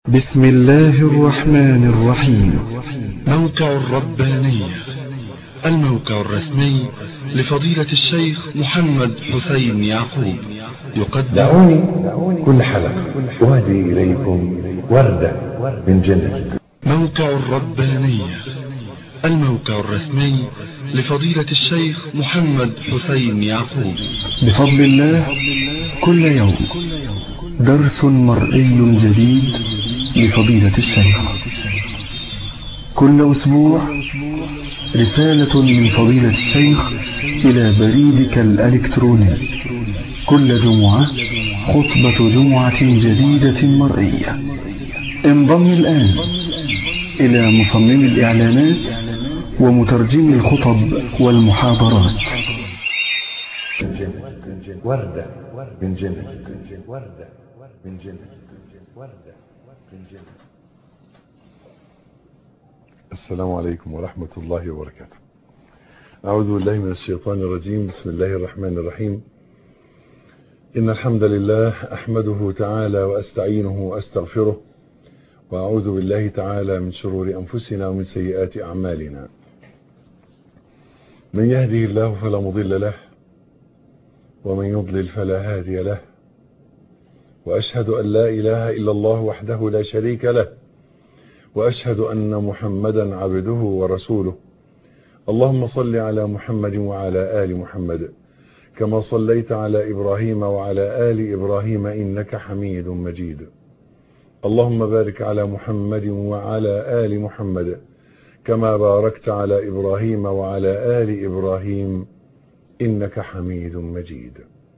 بسم الله الرحمن الرحيم موقع الربانية الموقع الرسمي لفضيلة الشيخ محمد حسين يعقوب يقدم دعوني كل حلقة أهدي إليكم وردة من جنة موقع الربانية الموقع الرسمي لفضيلة الشيخ محمد حسين يعقوب بفضل الله كل يوم درس مرئي جديد لفضيلة الشيخ كل أسبوع رسالة من فضيلة الشيخ إلى بريدك الإلكتروني كل جمعة خطبة جمعة جديدة مرئية انضم الآن إلى مصمم الإعلانات ومترجم الخطب والمحاضرات من جنة وردة من جنة وردة من جنة وردة من جنة السلام عليكم ورحمة الله وبركاته أعوذ بالله من الشيطان الرجيم بسم الله الرحمن الرحيم إن الحمد لله أحمده تعالى وأستعينه وأستغفره وأعوذ بالله تعالى من شرور أنفسنا ومن سيئات أعمالنا من يهده الله فلا مضل له ومن يضلل فلا هادي له وأشهد أن لا إله إلا الله وحده لا شريك له وأشهد أن محمدا عبده ورسوله اللهم صل على محمد وعلى آل محمد كما صليت على إبراهيم وعلى آل إبراهيم إنك حميد مجيد اللهم بارك على محمد وعلى آل محمد كما باركت على إبراهيم وعلى آل إبراهيم إنك حميد مجيد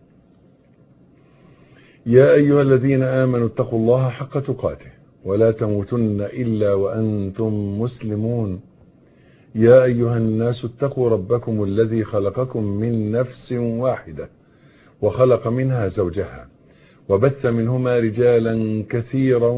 يا أيها الذين آمنوا اتقوا الله حق تقاته ولا تموتن إلا وأنتم مسلمون يا أيها الناس اتقوا ربكم الذي خلقكم من نفس واحدة وخلق منها زوجها وبث منهما رجالا كثيرا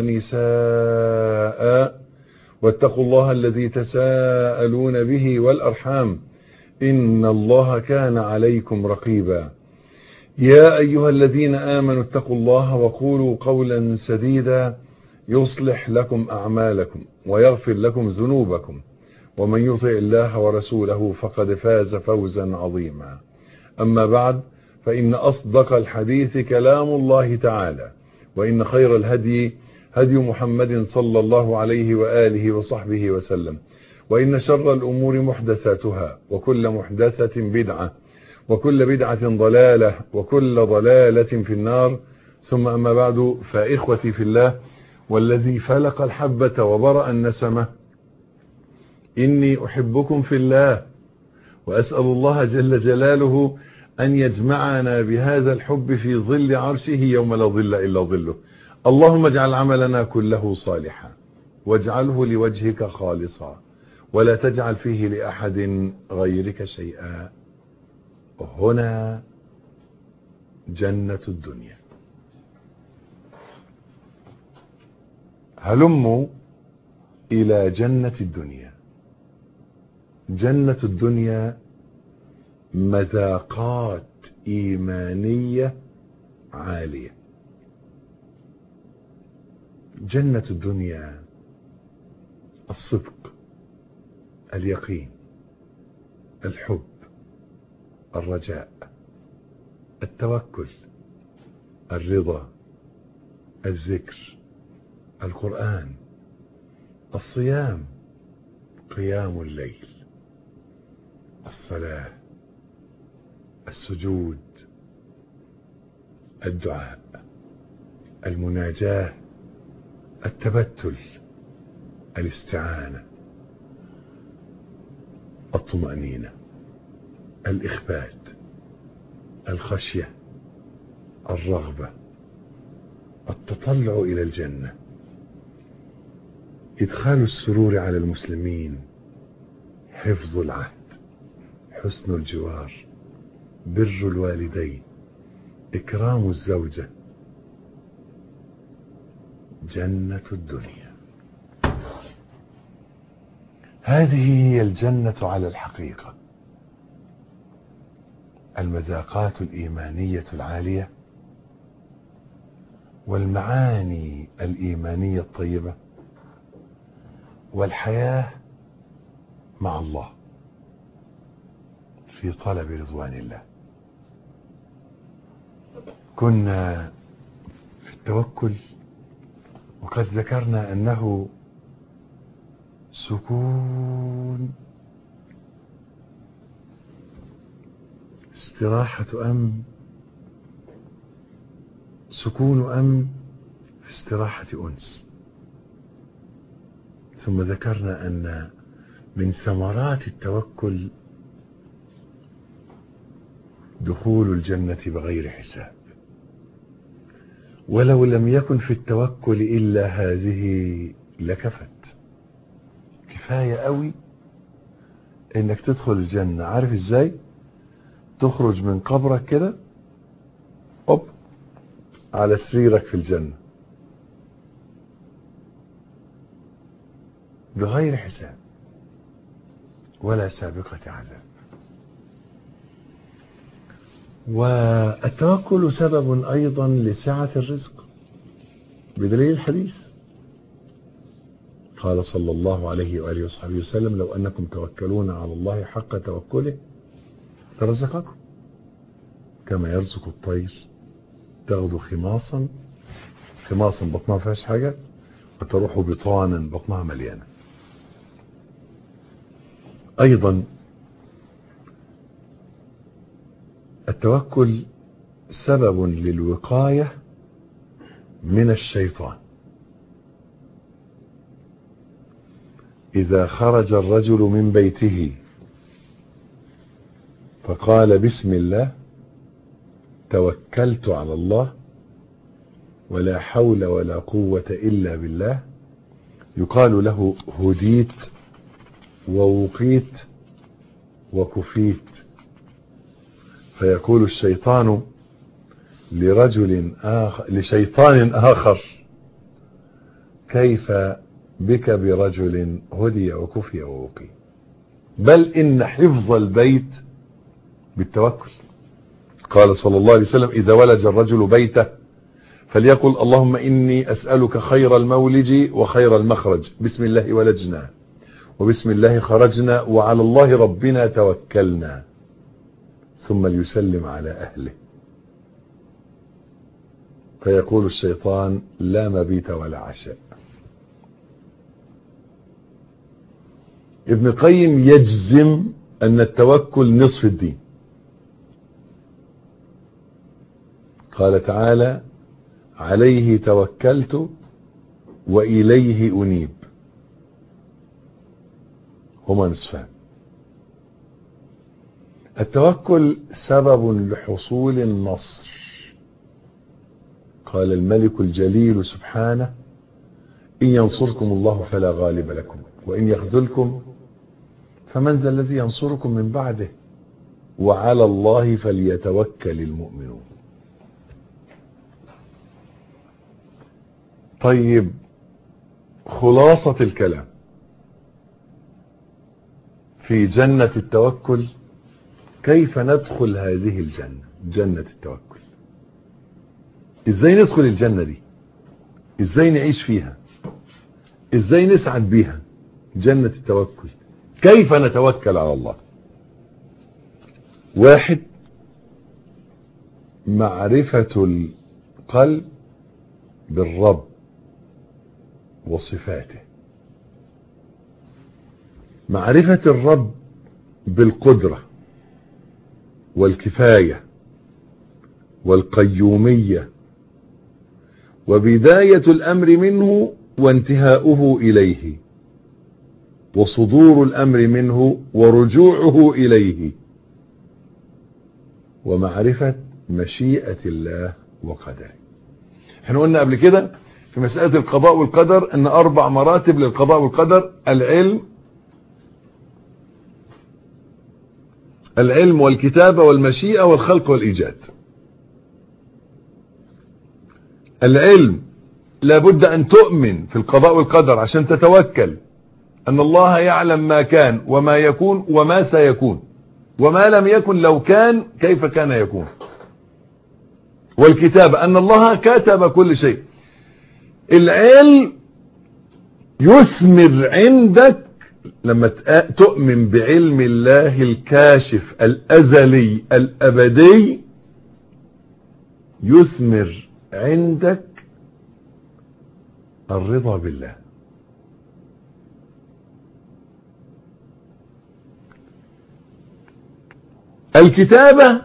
ونساء واتقوا الله الذي تساءلون به والأرحام إن الله كان عليكم رقيبا يا أيها الذين آمنوا اتقوا الله وقولوا قولا سديدا يصلح لكم أعمالكم ويغفر لكم ذنوبكم ومن يطع الله ورسوله فقد فاز فوزا عظيما أما بعد فإن أصدق الحديث كلام الله تعالى وإن خير الهدي هدي محمد صلى الله عليه وآله وصحبه وسلم وإن شر الأمور محدثاتها وكل محدثة بدعة وكل بدعة ضلالة وكل ضلالة في النار ثم أما بعد فإخوتي في الله والذي فلق الحبة وبرأ النسمة إني أحبكم في الله وأسأل الله جل جلاله أن يجمعنا بهذا الحب في ظل عرشه يوم لا ظل إلا ظله اللهم اجعل عملنا كله صالحا واجعله لوجهك خالصا ولا تجعل فيه لأحد غيرك شيئا هنا جنة الدنيا هلموا إلى جنة الدنيا جنة الدنيا مذاقات إيمانية عالية جنة الدنيا الصدق اليقين الحب الرجاء التوكل الرضا الذكر القرآن الصيام قيام الليل الصلاة السجود الدعاء المناجاة التبتل الاستعانة الطمأنينة الإخبات الخشية الرغبة التطلع إلى الجنة إدخال السرور على المسلمين حفظ العهد حسن الجوار بر الوالدين إكرام الزوجة جنة الدنيا هذه هي الجنة على الحقيقة المذاقات الإيمانية العالية والمعاني الإيمانية الطيبة والحياة مع الله في طلب رضوان الله كنا في التوكل وقد ذكرنا أنه سكون استراحة أمن سكون أمن في استراحة أنس ثم ذكرنا أن من ثمرات التوكل دخول الجنة بغير حساب ولو لم يكن في التوكل إلا هذه لكفت كفاية قوي انك تدخل الجنة عارف ازاي تخرج من قبرك كده اوب على سريرك في الجنة بغير حساب ولا سابقة عذاب والتوكل سبب ايضا لسعة الرزق بدليل الحديث قال صلى الله عليه وآله وصحبه وسلم لو أنكم توكلون على الله حق توكله لرزقكم كما يرزق الطير تغدو خماصا خماصا بطنها فيهاش حاجة وتروح بطانا بطنها مليانة أيضا التوكل سبب للوقاية من الشيطان إذا خرج الرجل من بيته فقال بسم الله توكلت على الله ولا حول ولا قوة إلا بالله يقال له هديت ووقيت وكفيت فيقول الشيطان لرجل آخر لشيطان آخر كيف بك برجل هدي وكفي ووقي بل إن حفظ البيت بالتوكل قال صلى الله عليه وسلم إذا ولج الرجل بيته فليقل اللهم إني أسألك خير المولج وخير المخرج بسم الله ولجنا وبسم الله خرجنا وعلى الله ربنا توكلنا ثم ليسلم على أهله فيقول الشيطان لا مبيت ولا عشاء ابن قيم يجزم أن التوكل نصف الدين قال تعالى عليه توكلت وإليه أنيب هما نصفان التوكل سبب لحصول النصر قال الملك الجليل سبحانه إن ينصركم الله فلا غالب لكم وإن يخذلكم فمن ذا الذي ينصركم من بعده وعلى الله فليتوكل المؤمنون طيب خلاصة الكلام في جنة التوكل كيف ندخل هذه الجنة جنة التوكل ازاي ندخل الجنة دي ازاي نعيش فيها ازاي نسعد بيها جنة التوكل كيف نتوكل على الله واحد معرفة القلب بالرب وصفاته معرفة الرب بالقدرة والكفاية والقيومية وبداية الأمر منه وانتهاؤه إليه وصدور الأمر منه ورجوعه إليه ومعرفة مشيئة الله وقدره احنا قلنا قبل كده في مسألة القضاء والقدر ان اربع مراتب للقضاء والقدر العلم العلم والكتابة والمشيئة والخلق والإيجاد العلم لابد أن تؤمن في القضاء والقدر عشان تتوكل أن الله يعلم ما كان وما يكون وما سيكون وما لم يكن لو كان كيف كان يكون والكتابة أن الله كتب كل شيء العلم يثمر عندك لما تق- تؤمن بعلم الله الكاشف الأزلي الأبدي يثمر عندك الرضا بالله الكتابة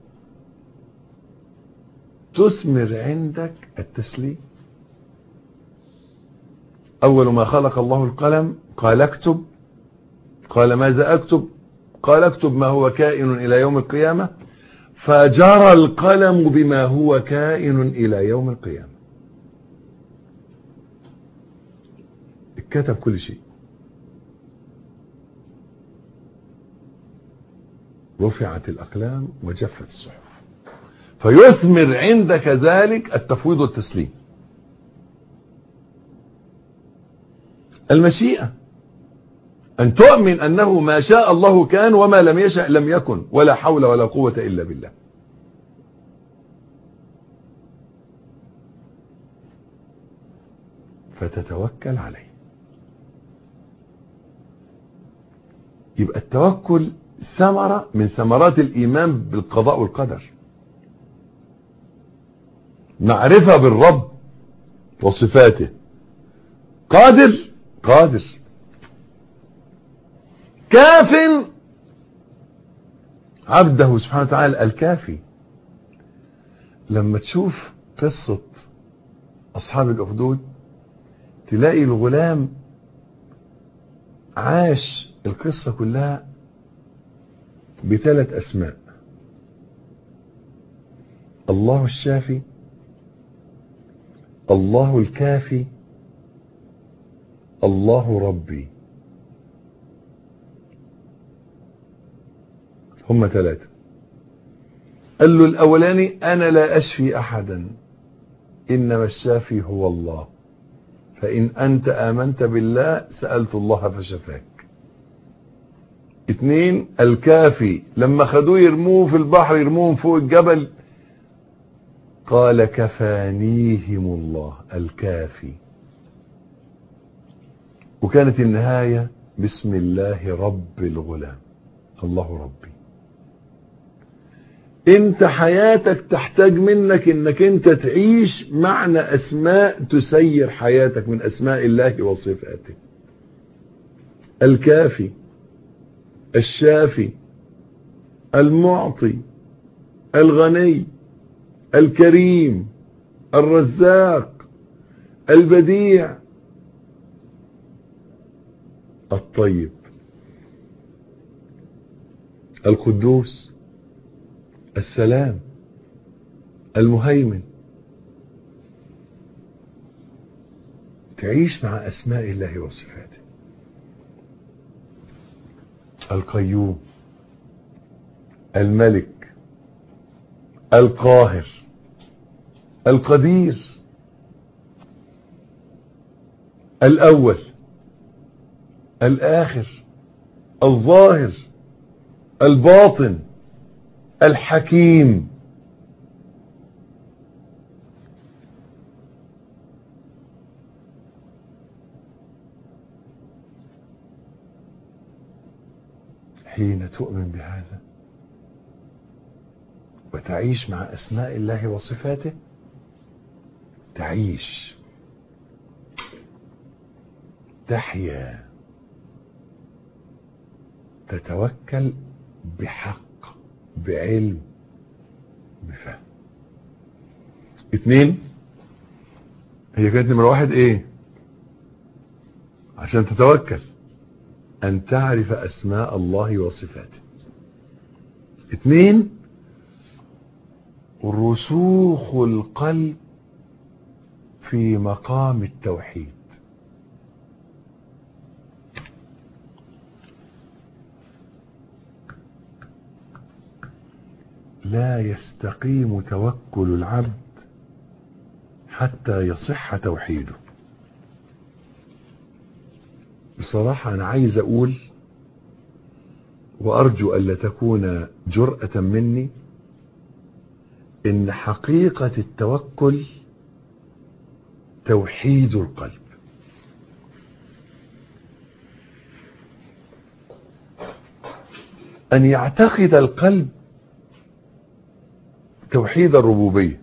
تثمر عندك التسليم أول ما خلق الله القلم قال اكتب قال ماذا أكتب قال اكتب ما هو كائن إلى يوم القيامة فجرى القلم بما هو كائن إلى يوم القيامة اتكتب كل شيء رفعت الأقلام وجفت الصحف فيثمر عندك ذلك التفويض والتسليم المشيئة أن تؤمن أنه ما شاء الله كان وما لم يشأ لم يكن ولا حول ولا قوة إلا بالله فتتوكل عليه يبقى التوكل ثمرة من ثمرات الإيمان بالقضاء والقدر معرفة بالرب وصفاته قادر قادر كاف عبده سبحانه وتعالى الكافي لما تشوف قصة أصحاب الأخدود تلاقي الغلام عاش القصة كلها بثلاث أسماء الله الشافي الله الكافي الله ربي هم ثلاثة قال له الأولاني أنا لا أشفي أحدا إنما الشافي هو الله فإن أنت آمنت بالله سألت الله فشفاك اتنين الكافي لما خدوه يرموه في البحر يرموهم فوق الجبل قال كفانيهم الله الكافي وكانت النهاية بسم الله رب الغلام الله ربي انت حياتك تحتاج منك انك انت تعيش معنى اسماء تسير حياتك من اسماء الله وصفاته الكافي الشافي المعطي الغني الكريم الرزاق البديع الطيب القدوس السلام المهيمن تعيش مع أسماء الله وصفاته القيوم الملك القاهر القدير الأول الآخر الظاهر الباطن الحكيم حين تؤمن بهذا وتعيش مع أسماء الله وصفاته تعيش تحيا تتوكل بحق بعلم بفهم اتنين هي كانت نمرة واحد ايه عشان تتوكل ان تعرف اسماء الله وصفاته اتنين رسوخ القلب في مقام التوحيد لا يستقيم توكل العبد حتى يصح توحيده بصراحة أنا عايز أقول وأرجو ألا تكون جرأة مني إن حقيقة التوكل توحيد القلب أن يعتقد القلب توحيد الربوبية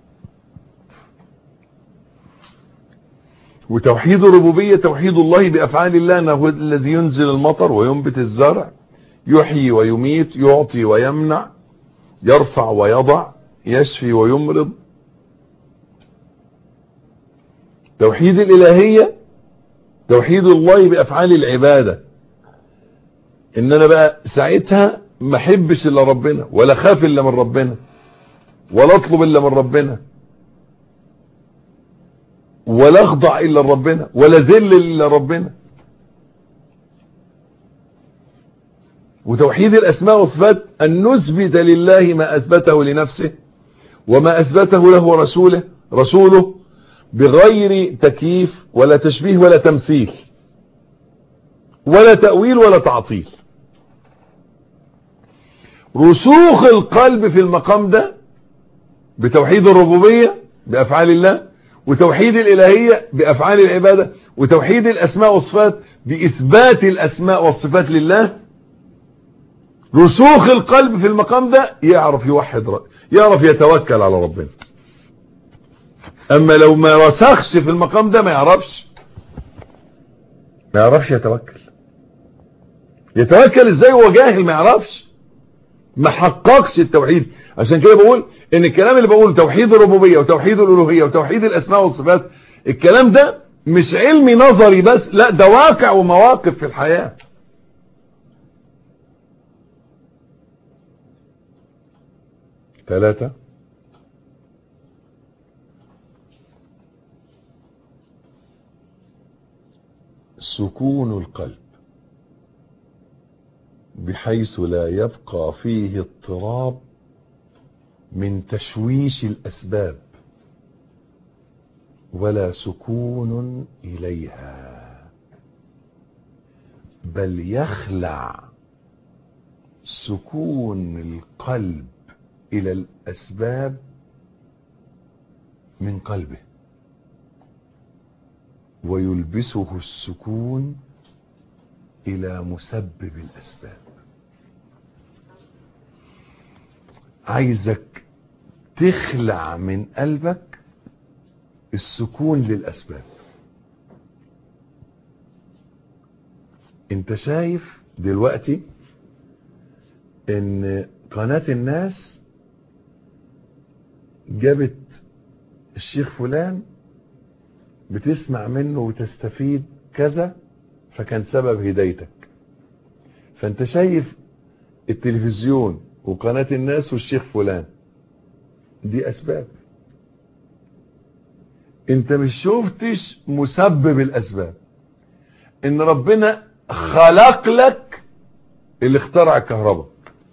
وتوحيد الربوبية توحيد الله بأفعال الله أنه الذي ينزل المطر وينبت الزرع يحيي ويميت يعطي ويمنع يرفع ويضع يشفي ويمرض توحيد الإلهية توحيد الله بأفعال العبادة إن أنا بقى ساعتها ما احبش إلا ربنا ولا خاف إلا من ربنا ولا اطلب إلا من ربنا ولا اخضع إلا ربنا ولا ذل إلا ربنا وتوحيد الأسماء والصفات أن نثبت لله ما أثبته لنفسه وما أثبته له رسوله رسوله بغير تكييف ولا تشبيه ولا تمثيل ولا تأويل ولا تعطيل رسوخ القلب في المقام ده بتوحيد الربوبية بأفعال الله وتوحيد الإلهية بأفعال العبادة وتوحيد الأسماء والصفات بإثبات الأسماء والصفات لله رسوخ القلب في المقام ده يعرف يوحد رب يعرف يتوكل على ربنا اما لو ما رسخش في المقام ده ما يعرفش ما يعرفش يتوكل يتوكل ازاي وهو جاهل ما يعرفش ما حققش التوحيد عشان كده بقول ان الكلام اللي بقوله توحيد الربوبيه وتوحيد الالوهيه وتوحيد الاسماء والصفات الكلام ده مش علمي نظري بس لا ده واقع ومواقف في الحياه ثلاثة سكون القلب بحيث لا يبقى فيه اضطراب من تشويش الأسباب ولا سكون إليها بل يخلع سكون القلب إلى الأسباب من قلبه ويلبسه السكون إلى مسبب الأسباب عايزك تخلع من قلبك السكون للأسباب انت شايف دلوقتي ان قناة الناس جابت الشيخ فلان بتسمع منه وتستفيد كذا فكان سبب هدايتك فانت شايف التلفزيون وقناة الناس والشيخ فلان دي اسباب انت مش شفتش مسبب الاسباب ان ربنا خلق لك اللي اخترع الكهرباء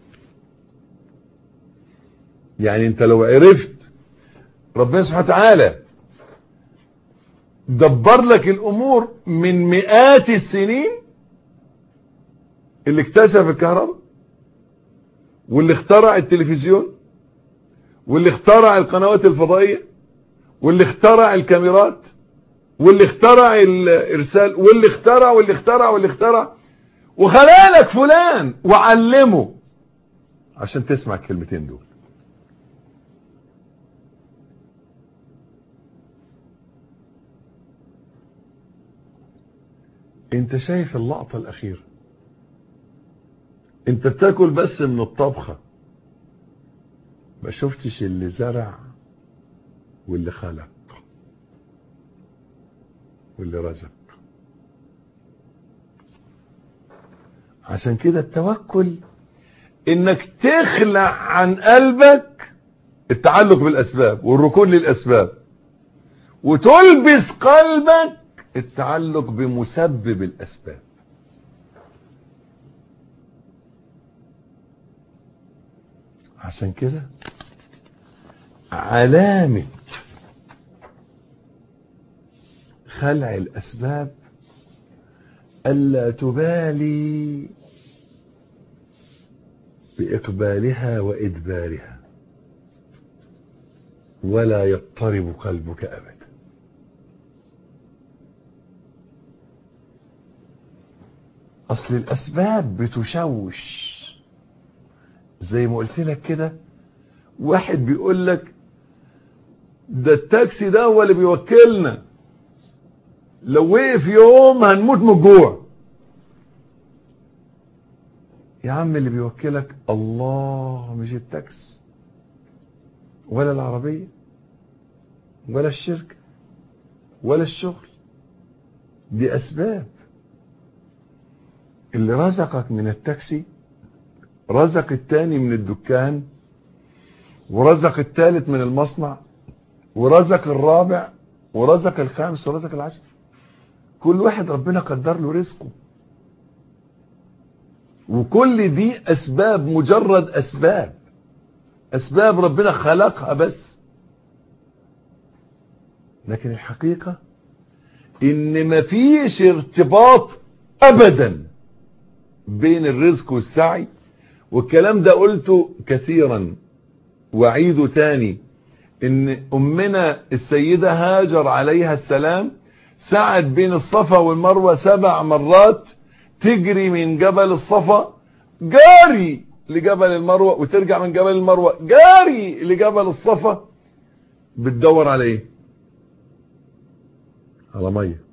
يعني انت لو عرفت ربنا سبحانه وتعالى دبر لك الامور من مئات السنين اللي اكتشف الكهرباء واللي اخترع التلفزيون واللي اخترع القنوات الفضائية واللي اخترع الكاميرات واللي اخترع الارسال واللي اخترع واللي اخترع واللي اخترع وخلالك فلان وعلمه عشان تسمع الكلمتين دول انت شايف اللقطة الاخيرة انت بتاكل بس من الطبخة ما شفتش اللي زرع واللي خلق واللي رزق عشان كده التوكل انك تخلع عن قلبك التعلق بالاسباب والركون للاسباب وتلبس قلبك التعلق بمسبب الاسباب عشان كده علامة خلع الاسباب الا تبالي باقبالها وادبارها ولا يضطرب قلبك ابدا اصل الاسباب بتشوش زي ما قلت لك كده واحد بيقول لك ده التاكسي ده هو اللي بيوكلنا لو وقف يوم هنموت من الجوع يا عم اللي بيوكلك الله مش التاكس ولا العربية ولا الشركة ولا الشغل دي أسباب اللي رزقك من التاكسي رزق التاني من الدكان ورزق التالت من المصنع ورزق الرابع ورزق الخامس ورزق العاشر كل واحد ربنا قدر له رزقه وكل دي اسباب مجرد اسباب اسباب ربنا خلقها بس لكن الحقيقة ان مفيش ارتباط ابدا بين الرزق والسعي والكلام ده قلته كثيرا وعيده تاني ان امنا السيدة هاجر عليها السلام سعت بين الصفا والمروة سبع مرات تجري من جبل الصفا جاري لجبل المروة وترجع من جبل المروة جاري لجبل الصفا بتدور على ايه على مية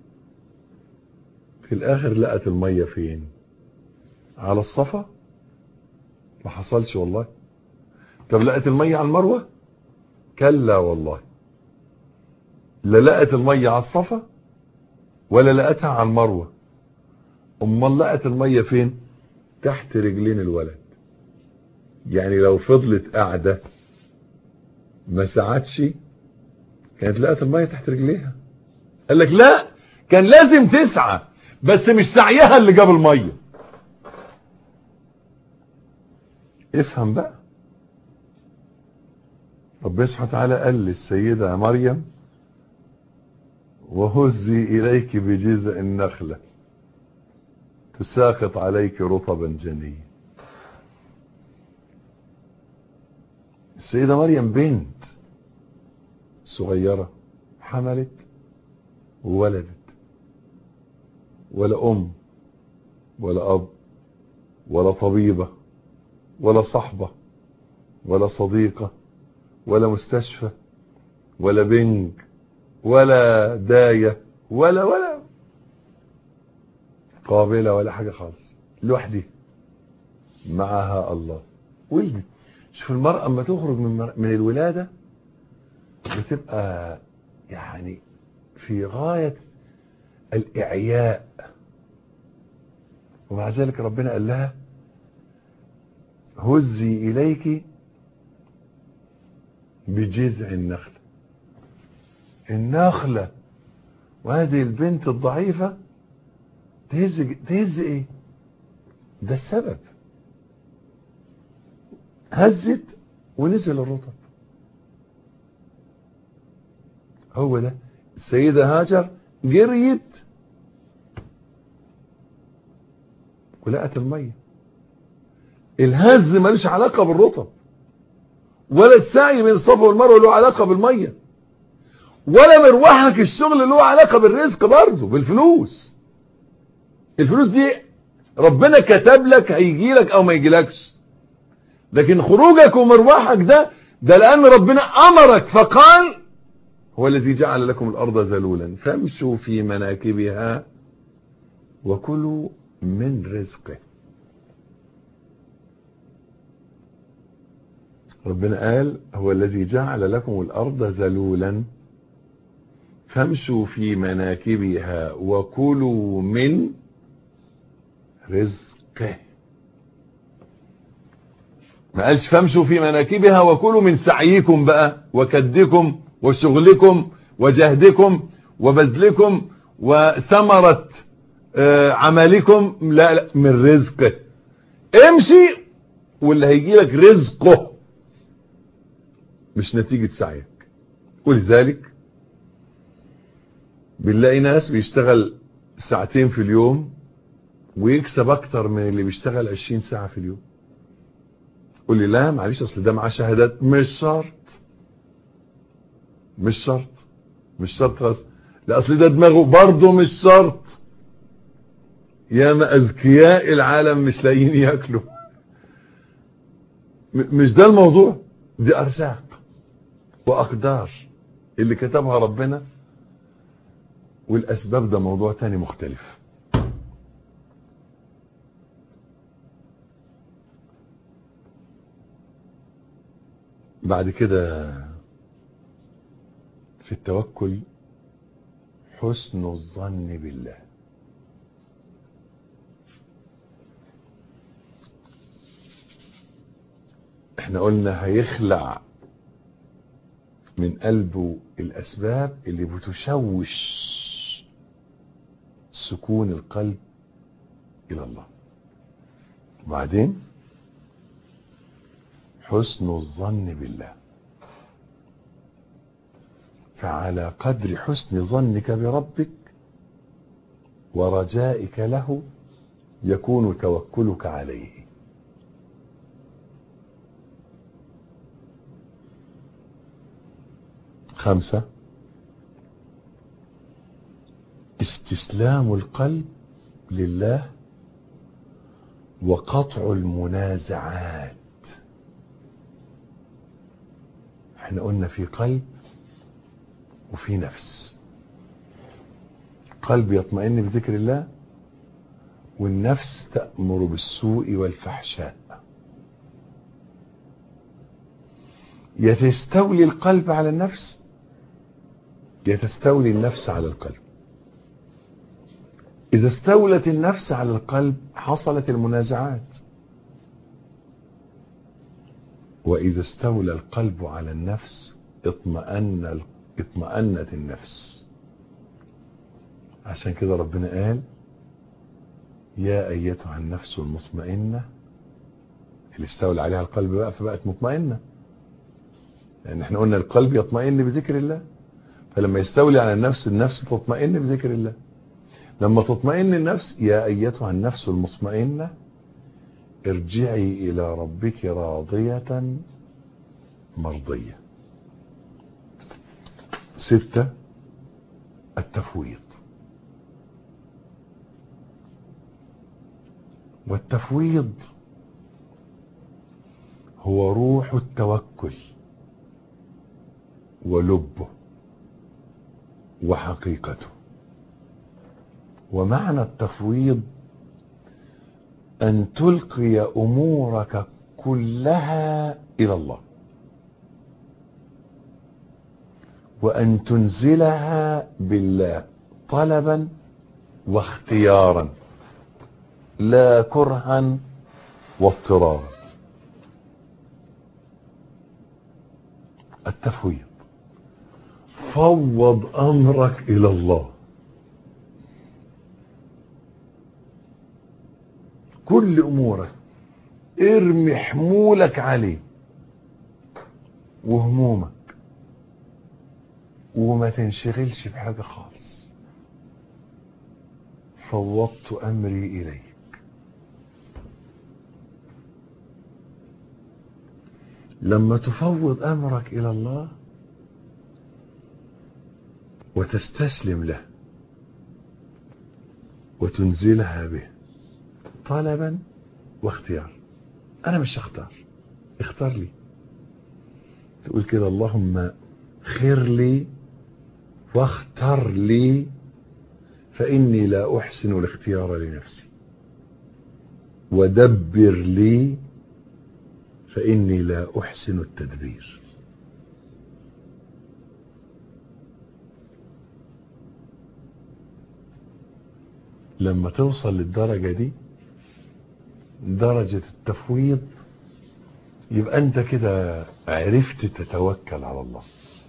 في الاخر لقت المية فين على الصفا ما حصلش والله طب لقت المية على المروة كلا والله لا لقت المية على الصفا ولا لقتها على المروة امال لقت المية فين تحت رجلين الولد يعني لو فضلت قاعدة ما ساعدش كانت لقت المية تحت رجليها قال لك لا كان لازم تسعى بس مش سعيها اللي جاب المية افهم بقى ربنا سبحانه وتعالى قال للسيدة مريم وهزي إليك بجزء النخلة تساقط عليك رطبا جنيا السيدة مريم بنت صغيرة حملت وولدت ولا أم ولا أب ولا طبيبة ولا صحبة ولا صديقة ولا مستشفى ولا بنك ولا داية ولا ولا قابلة ولا حاجة خالص لوحدي معها الله ولدت شوف المرأة اما تخرج من من الولادة بتبقى يعني في غاية الإعياء ومع ذلك ربنا قال لها هزي إليك بجذع النخلة النخلة وهذه البنت الضعيفة تهز تهز ايه ده السبب هزت ونزل الرطب هو ده السيدة هاجر جريت ولقت المية الهز ملوش علاقة بالرطب ولا السعي بين الصفا والمروه له علاقة بالمية ولا مروحك الشغل له علاقة بالرزق برضه بالفلوس الفلوس دي ربنا كتب لك هيجي لك او ما يجيلكش لكن خروجك ومروحك ده ده لان ربنا امرك فقال هو الذي جعل لكم الارض ذلولا فامشوا في مناكبها وكلوا من رزقه ربنا قال هو الذي جعل لكم الارض ذلولا فامشوا في مناكبها وكلوا من رزقه ما قالش فامشوا في مناكبها وكلوا من سعيكم بقى وكدكم وشغلكم وجهدكم وبذلكم وثمرة آه عملكم لا لا من رزقه امشي واللي هيجي لك رزقه مش نتيجة سعيك ولذلك بنلاقي ناس بيشتغل ساعتين في اليوم ويكسب اكتر من اللي بيشتغل 20 ساعة في اليوم قول لي لا معلش اصل ده معاه شهادات مش شرط مش شرط مش شرط خلاص لا اصل ده دماغه برضه مش شرط ياما اذكياء العالم مش لاقيين ياكلوا م- مش ده الموضوع دي ارزاق واقدار اللي كتبها ربنا والاسباب ده موضوع تاني مختلف بعد كده في التوكل حسن الظن بالله احنا قلنا هيخلع من قلبه الاسباب اللي بتشوش سكون القلب الى الله وبعدين حسن الظن بالله فعلى قدر حسن ظنك بربك ورجائك له يكون توكلك عليه خمسة استسلام القلب لله وقطع المنازعات احنا قلنا في قلب وفي نفس قلب يطمئن بذكر الله والنفس تأمر بالسوء والفحشاء يتستولي القلب على النفس يتستولي النفس على القلب إذا استولت النفس على القلب حصلت المنازعات وإذا استولى القلب على النفس اطمأن اطمأنت النفس عشان كده ربنا قال يا أيتها النفس المطمئنة اللي استولى عليها القلب بقى فبقت مطمئنة لأن احنا قلنا القلب يطمئن بذكر الله فلما يستولي على النفس النفس تطمئن بذكر الله لما تطمئن النفس يا أيتها النفس المطمئنة ارجعي إلى ربك راضية مرضية ستة التفويض والتفويض هو روح التوكل ولبه وحقيقته ومعنى التفويض أن تلقي أمورك كلها إلى الله وأن تنزلها بالله طلبا واختيارا لا كرها واضطرارا التفويض فوض أمرك إلى الله كل امورك ارمي حمولك عليه وهمومك وما تنشغلش بحاجة خالص فوضت امري اليك لما تفوض امرك الى الله وتستسلم له وتنزلها به طلبا واختيار انا مش هختار اختار لي تقول كده اللهم خير لي واختر لي فاني لا احسن الاختيار لنفسي ودبر لي فاني لا احسن التدبير لما توصل للدرجه دي درجة التفويض يبقى انت كده عرفت تتوكل على الله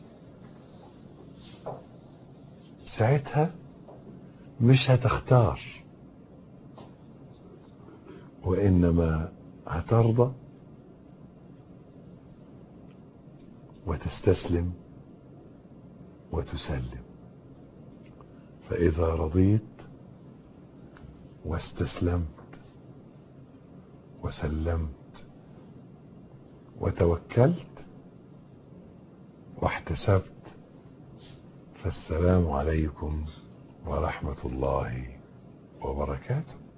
ساعتها مش هتختار وانما هترضى وتستسلم وتسلم فاذا رضيت واستسلمت وسلمت وتوكلت واحتسبت فالسلام عليكم ورحمة الله وبركاته